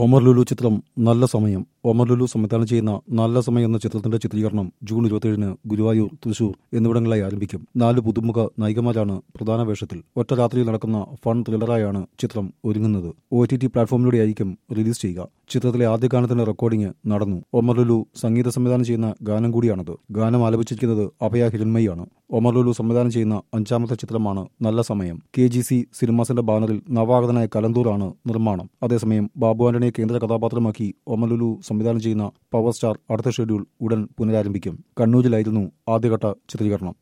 ഒമർ ലുലു ചിത്രം നല്ല സമയം ഒമർ ലുലു സംവിധാനം ചെയ്യുന്ന നല്ല സമയം എന്ന ചിത്രത്തിന്റെ ചിത്രീകരണം ജൂൺ ഇരുപത്തിയേഴിന് ഗുരുവായൂർ തൃശൂർ എന്നിവിടങ്ങളിലായി ആരംഭിക്കും നാല് പുതുമുഖ നായികമാരാണ് പ്രധാന വേഷത്തിൽ ഒറ്റ രാത്രിയിൽ നടക്കുന്ന ഫൺ ത്രില്ലറായാണ് ചിത്രം ഒരുങ്ങുന്നത് ഒ ടി ടി പ്ലാറ്റ്ഫോമിലൂടെയായിരിക്കും റിലീസ് ചെയ്യുക ചിത്രത്തിലെ ആദ്യ ഗാനത്തിന്റെ റെക്കോർഡിംഗ് നടന്നു ഒമർ ലുലു സംഗീത സംവിധാനം ചെയ്യുന്ന ഗാനം കൂടിയാണത് ഗാനം ആലപിച്ചിരിക്കുന്നത് അഭയ ഹിരൺമയാണ് ഒമർ ലുലു സംവിധാനം ചെയ്യുന്ന അഞ്ചാമത്തെ ചിത്രമാണ് നല്ല സമയം കെ ജി സി സിനിമാസിന്റെ ബാനറിൽ നവാഗതനായ കലന്തൂറാണ് നിർമ്മാണം അതേസമയം ബാബു ആന്റണിയെ കേന്ദ്ര കഥാപാത്രമാക്കി ഒമർ ലുലു സംവിധാനം ചെയ്യുന്ന പവർ സ്റ്റാർ അടുത്ത ഷെഡ്യൂൾ ഉടൻ പുനരാരംഭിക്കും കണ്ണൂരിലായിരുന്നു ആദ്യഘട്ട ചിത്രീകരണം